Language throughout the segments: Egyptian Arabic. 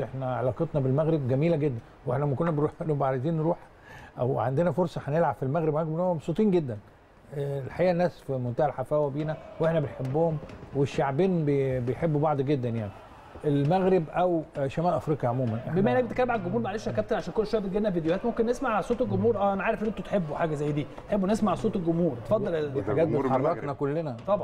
احنا علاقتنا بالمغرب جميله جدا واحنا لما كنا بنروح نبقى عايزين نروح او عندنا فرصه هنلعب في المغرب معاهم بنبقى مبسوطين جدا آه، الحقيقه الناس في منتهى الحفاوه بينا واحنا بنحبهم والشعبين بي- بيحبوا بعض جدا يعني المغرب او آه، شمال افريقيا عموما بما انك بتتكلم على الجمهور معلش يا كابتن عشان كل شويه بتجي لنا فيديوهات ممكن نسمع صوت الجمهور اه انا عارف ان انتوا تحبوا حاجه زي دي تحبوا نسمع صوت الجمهور اتفضل يا دي حاجات جمهور بتحركنا المغرب. كلنا طبعا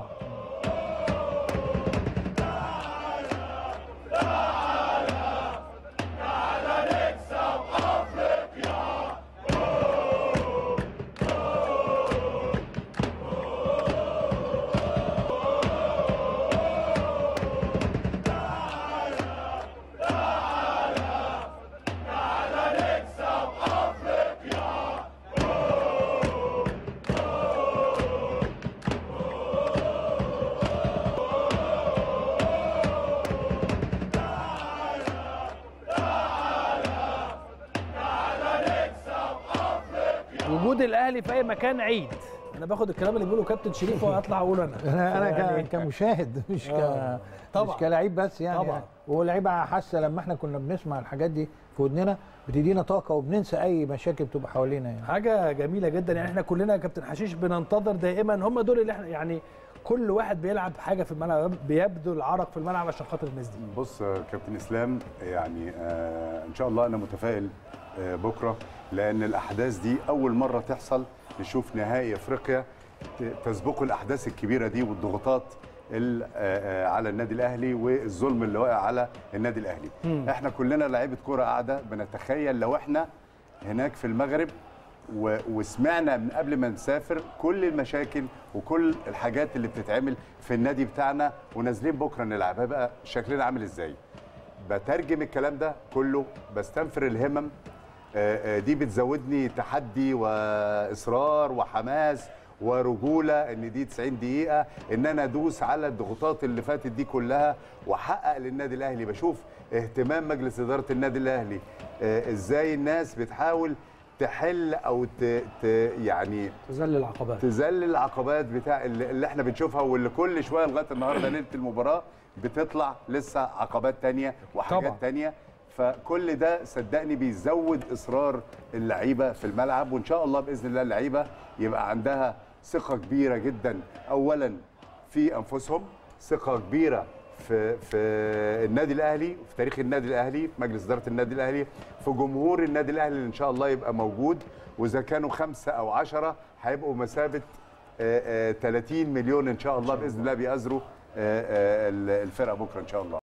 وجود الاهلي في اي مكان عيد انا باخد الكلام اللي بيقوله كابتن شريف واطلع اقوله انا انا انا يعني ك- كمشاهد مش ك آه. طبعا. مش كلاعب بس يعني طبعا. ولعيبه حاسه لما احنا كنا بنسمع الحاجات دي في ودننا بتدينا طاقه وبننسى اي مشاكل بتبقى حوالينا يعني حاجه جميله جدا يعني احنا كلنا يا كابتن حشيش بننتظر دائما هم دول اللي احنا يعني كل واحد بيلعب حاجه في الملعب بيبذل عرق في الملعب عشان خاطر الناس دي بص آه، كابتن اسلام يعني آه ان شاء الله انا متفائل آه بكره لان الاحداث دي اول مره تحصل نشوف نهائي افريقيا ت- تسبقه الاحداث الكبيره دي والضغوطات ال- آه، آه، على النادي الاهلي والظلم اللي واقع على النادي الاهلي احنا كلنا لعيبه كوره قاعده بنتخيل لو احنا هناك في المغرب و- وسمعنا من قبل ما نسافر كل المشاكل وكل الحاجات اللي بتتعمل في النادي بتاعنا ونازلين بكره نلعب هيبقى شكلنا عامل ازاي بترجم الكلام ده كله بستنفر الهمم آه، آه، دي بتزودني تحدي واصرار وحماس ورجوله ان دي 90 دقيقه ان انا ادوس على الضغوطات اللي فاتت دي كلها واحقق للنادي الاهلي بشوف اهتمام مجلس اداره النادي الاهلي آه، ازاي الناس بتحاول تحل او ت... ت... يعني تذلل العقبات تذلل العقبات بتاع اللي اللي احنا بنشوفها واللي كل شويه لغايه النهارده ليله المباراه بتطلع لسه عقبات تانية وحاجات طبعا. تانية فكل ده صدقني بيزود اصرار اللعيبه في الملعب وان شاء الله باذن الله اللعيبه يبقى عندها ثقه كبيره جدا اولا في انفسهم ثقه كبيره في في النادي الاهلي في تاريخ النادي الاهلي في مجلس اداره النادي الاهلي في جمهور النادي الاهلي اللي ان شاء الله يبقى موجود واذا كانوا خمسه او عشرة هيبقوا مسافه آه، آه، 30 مليون ان شاء الله باذن الله بيأزروا آه، آه، الفرقه بكره ان شاء الله